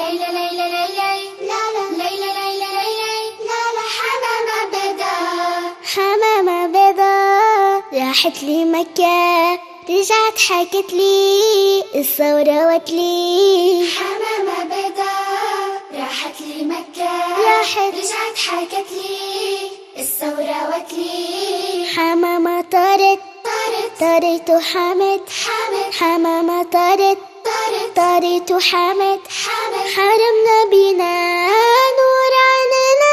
ليلى ليلى ليلى لا لا ليلى ليلى ليلى لا لا حمامة بيضاء حمامة بيضاء راحت لي مكة رجعت حكت لي الثورة وتلي حمامة بيضاء راحت لمكة راحت. رجعت حكت لي الثورة وتلي حمامة طارت طارت طارت وحمد حامد حمامة طارت طارت طارت وحمد حامد حرمنا بينا نور عننا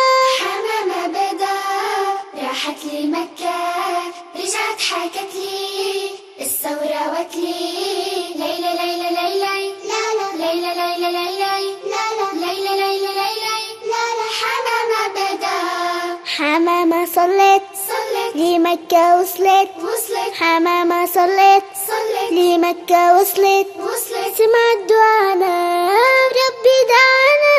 حمامة بيضاء راحت لمكة رجعت حكت لي الثورة وتلي ليلى ليلى ليلى لا لا ليلى ليلى ليلى لا لا ليلى ليلى ليلى لا لا حمامة بيضاء حمامة صلت صلت لمكة وصلت وصلت حمامة صلت صلت لمكة وصلت وصلت سمعت دعانا ربي دعانا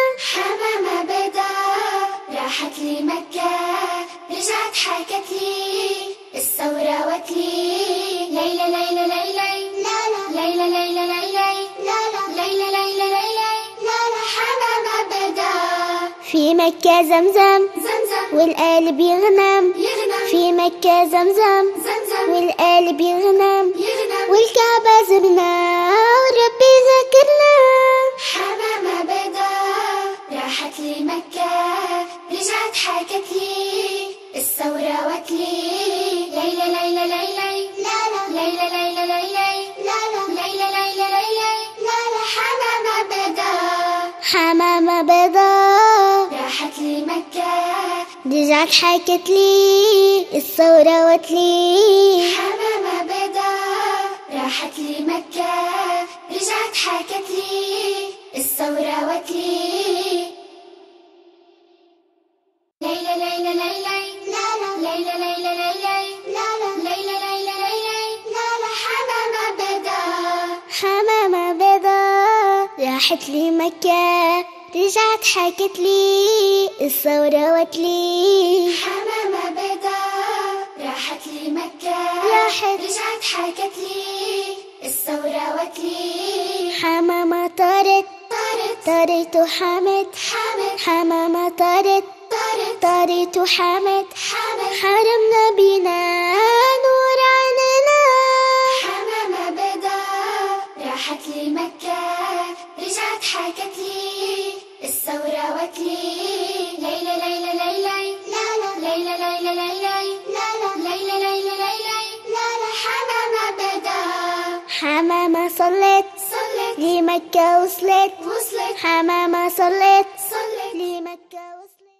حمامة بيضاء راحت لمكة رجعت حكت لي الثورة وتلي ليلى ليلى ليلى لا لا ليلى ليلى ليلى لا لا ليلى ليلى ليلى لا لا حمامة بيضاء في مكة زمزم زمزم والقلب يغنم يغنم في مكة زمزم زمزم والقلب يغنم يغنم والكعبة زرنا وربي ذكرنا حمامة بيضاء راحت لمكة رجعت حكت لي الثورة وتلي ليلى ليلى ليلى لا لا ليلى ليلى ليلى لا لا ليلى ليلى ليلى لا لا حمامة بيضاء حمامة بيضاء راحت لمكة رجعت حكت لي الثورة وتلي حمامة بيضاء راحت لمكة رجعت حكت لي الثورة وتلي ليلى ليلى ليلى لا لا ليلى ليلى ليلى لا لا ليلى ليلى ليلى لا لا حمامة بيضاء حمامة بيضاء راحت لي مكة رجعت حكت لي الثورة وتلي حمامة بيضاء راحت لمكة راحت. رجعت حكت لي الثورة وتلي حمامة طارت طارت طارت وحمد حامد حمامة طارت طارت طارت وحمد حامد حرمنا بينا نور عننا حمامة بيضاء راحت لمكة رجعت حكت لي الثورة وتلي ليلى ليلى ليلى لا لا ليلى ليلى ليلى لا لا ليلى ليلى ليلى لا لا حمامة بيضاء حمامة صلت صلت لمكة وصلت وصلت حمامة صلت صلت لمكة وصلت